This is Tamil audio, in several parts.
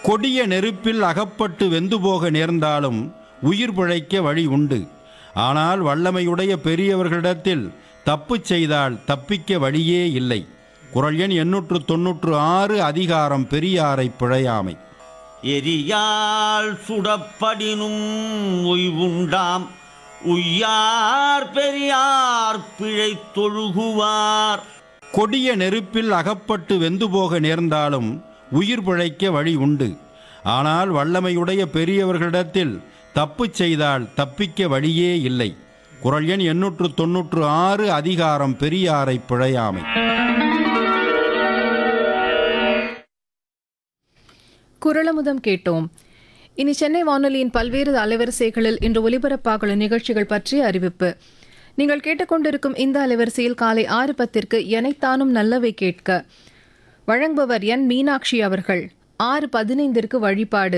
கொடிய நெருப்பில் அகப்பட்டு வெந்து போக நேர்ந்தாலும் உயிர் பிழைக்க வழி உண்டு ஆனால் வல்லமையுடைய பெரியவர்களிடத்தில் தப்பு செய்தால் தப்பிக்க வழியே இல்லை குரல் எண் எண்ணூற்று தொன்னூற்று ஆறு அதிகாரம் பெரியாரை பிழையாமை எரியால் சுடப்படினும் உய்வுண்டாம் உய்யார் பெரியார் பிழை தொழுகுவார் கொடிய நெருப்பில் அகப்பட்டு வெந்து போக நேர்ந்தாலும் உயிர் பிழைக்க வழி உண்டு ஆனால் வல்லமையுடைய பெரியவர்களிடத்தில் தப்பு செய்தால் தப்பிக்க வழியே இல்லை குரல் எண் எண்ணூற்று தொன்னூற்று ஆறு அதிகாரம் பெரியாரை பிழையாமை குரலமுதம் கேட்டோம் இனி சென்னை வானொலியின் பல்வேறு அலைவரிசைகளில் இன்று ஒலிபரப்பாகுள்ள நிகழ்ச்சிகள் பற்றிய அறிவிப்பு நீங்கள் கேட்டுக்கொண்டிருக்கும் இந்த அலைவரிசையில் காலை ஆறு பத்திற்கு எனைத்தானும் நல்லவை கேட்க வழங்குபவர் என் மீனாட்சி அவர்கள் ஆறு பதினைந்திற்கு வழிபாடு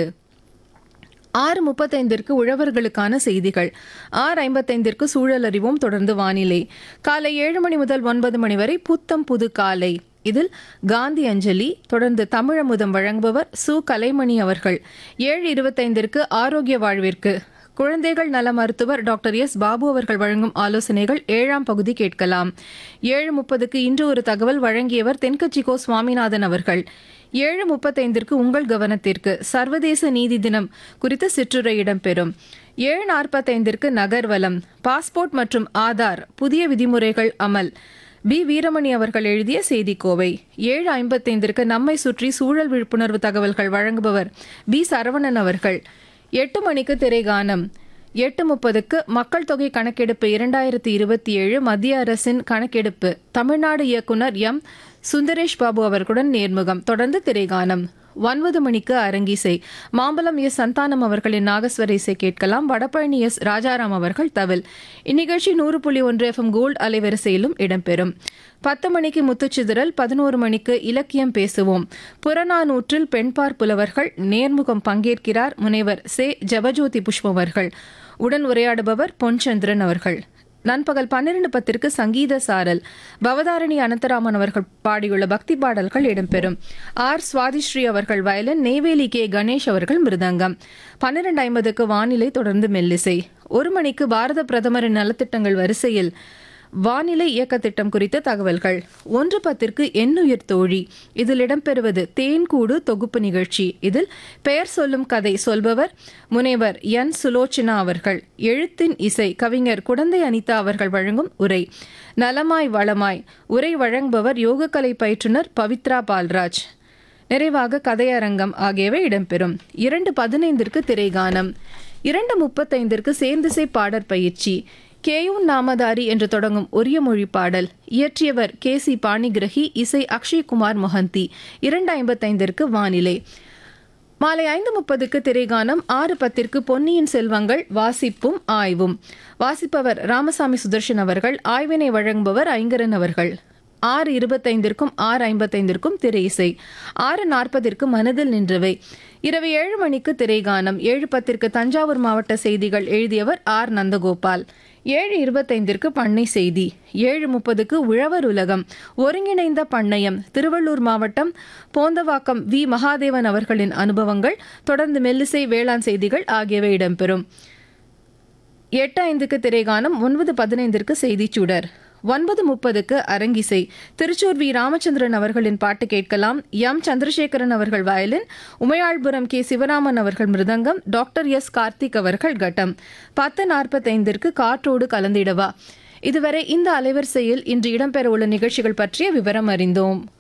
ஆறு முப்பத்தைந்திற்கு உழவர்களுக்கான செய்திகள் ஆறு ஐம்பத்தைந்திற்கு சூழல் அறிவோம் தொடர்ந்து வானிலை காலை ஏழு மணி முதல் ஒன்பது மணி வரை புத்தம் புது காலை இதில் காந்தி அஞ்சலி தொடர்ந்து தமிழமுதம் வழங்குபவர் சு கலைமணி அவர்கள் ஏழு இருபத்தைந்திற்கு ஆரோக்கிய வாழ்விற்கு குழந்தைகள் நல மருத்துவர் டாக்டர் எஸ் பாபு அவர்கள் வழங்கும் ஆலோசனைகள் ஏழாம் பகுதி கேட்கலாம் ஏழு முப்பதுக்கு இன்று ஒரு தகவல் வழங்கியவர் தென்கட்சி கோ சுவாமிநாதன் அவர்கள் ஏழு முப்பத்தைந்திற்கு உங்கள் கவனத்திற்கு சர்வதேச நீதி தினம் குறித்த சிற்றுரை இடம்பெறும் ஏழு நாற்பத்தைந்திற்கு நகர்வலம் பாஸ்போர்ட் மற்றும் ஆதார் புதிய விதிமுறைகள் அமல் பி வீரமணி அவர்கள் எழுதிய செய்திக்கோவை ஏழு ஐம்பத்தைந்திற்கு நம்மை சுற்றி சூழல் விழிப்புணர்வு தகவல்கள் வழங்குபவர் பி சரவணன் அவர்கள் எட்டு மணிக்கு திரைகானம் எட்டு முப்பதுக்கு மக்கள் தொகை கணக்கெடுப்பு இரண்டாயிரத்தி இருபத்தி ஏழு மத்திய அரசின் கணக்கெடுப்பு தமிழ்நாடு இயக்குனர் எம் சுந்தரேஷ் பாபு அவர்களுடன் நேர்முகம் தொடர்ந்து திரைகானம் ஒன்பது மணிக்கு அரங்கிசை மாம்பலம் எஸ் சந்தானம் அவர்களின் நாகஸ்வர இசை கேட்கலாம் வடபழனி எஸ் ராஜாராம் அவர்கள் தவில் இந்நிகழ்ச்சி நூறு புள்ளி ஒன்று எஃப்எம் கோல்டு அலைவரிசையிலும் இடம்பெறும் பத்து மணிக்கு முத்துச்சிதறல் பதினோரு மணிக்கு இலக்கியம் பேசுவோம் புறநானூற்றில் பெண்பார் புலவர்கள் நேர்முகம் பங்கேற்கிறார் முனைவர் சே ஜபஜோதி புஷ்பம் அவர்கள் உடன் உரையாடுபவர் பொன்சந்திரன் அவர்கள் நண்பகல் பன்னிரண்டு பத்திற்கு சங்கீத சாரல் பவதாரணி அனந்தராமன் அவர்கள் பாடியுள்ள பக்தி பாடல்கள் இடம்பெறும் ஆர் சுவாதிஸ்ரீ அவர்கள் வயலின் நெய்வேலி கே கணேஷ் அவர்கள் மிருதங்கம் பன்னிரண்டு ஐம்பதுக்கு வானிலை தொடர்ந்து மெல்லிசை ஒரு மணிக்கு பாரத பிரதமரின் நலத்திட்டங்கள் வரிசையில் வானிலை இயக்க திட்டம் குறித்த தகவல்கள் ஒன்று பத்திற்கு எண்ணுயிர் தோழி இதில் இடம்பெறுவது தேன்கூடு தொகுப்பு நிகழ்ச்சி இதில் பெயர் சொல்லும் கதை சொல்பவர் முனைவர் என் சுலோச்சனா அவர்கள் எழுத்தின் இசை கவிஞர் குடந்தை அனிதா அவர்கள் வழங்கும் உரை நலமாய் வளமாய் உரை வழங்குபவர் யோகக்கலை பயிற்றுனர் பவித்ரா பால்ராஜ் நிறைவாக கதையரங்கம் ஆகியவை இடம்பெறும் இரண்டு பதினைந்திற்கு திரைகானம் இரண்டு முப்பத்தைந்திற்கு சேர்ந்திசை பாடற் பயிற்சி கேயூன் நாமதாரி என்று தொடங்கும் ஒரிய மொழி பாடல் இயற்றியவர் கே சி பாணிகிரகி இசை அக்ஷய்குமார் மொஹந்தி இரண்டு ஐம்பத்தைந்திற்கு வானிலை மாலை ஐந்து முப்பதுக்கு திரைகானம் ஆறு பத்திற்கு பொன்னியின் செல்வங்கள் வாசிப்பும் ஆய்வும் வாசிப்பவர் ராமசாமி சுதர்ஷன் அவர்கள் ஆய்வினை வழங்குபவர் ஐங்கரன் அவர்கள் ஆறு இருபத்தைந்திற்கும் ஆறு ஐம்பத்தைந்திற்கும் திரை இசை ஆறு நாற்பதிற்கு மனதில் நின்றவை இரவு ஏழு மணிக்கு திரைகானம் ஏழு பத்திற்கு தஞ்சாவூர் மாவட்ட செய்திகள் எழுதியவர் ஆர் நந்தகோபால் ஏழு இருபத்தைந்திற்கு பண்ணை செய்தி ஏழு முப்பதுக்கு உழவர் உலகம் ஒருங்கிணைந்த பண்ணையம் திருவள்ளூர் மாவட்டம் போந்தவாக்கம் வி மகாதேவன் அவர்களின் அனுபவங்கள் தொடர்ந்து மெல்லிசை வேளாண் செய்திகள் ஆகியவை இடம்பெறும் எட்டு ஐந்துக்கு திரைகானம் ஒன்பது பதினைந்திற்கு செய்திச் சுடர் ஒன்பது முப்பதுக்கு அரங்கிசை திருச்சூர் வி ராமச்சந்திரன் அவர்களின் பாட்டு கேட்கலாம் எம் சந்திரசேகரன் அவர்கள் வயலின் உமையாள்புரம் கே சிவராமன் அவர்கள் மிருதங்கம் டாக்டர் எஸ் கார்த்திக் அவர்கள் கட்டம் பத்து நாற்பத்தைந்திற்கு காற்றோடு கலந்திடவா இதுவரை இந்த அலைவரிசையில் இன்று இடம்பெறவுள்ள நிகழ்ச்சிகள் பற்றிய விவரம் அறிந்தோம்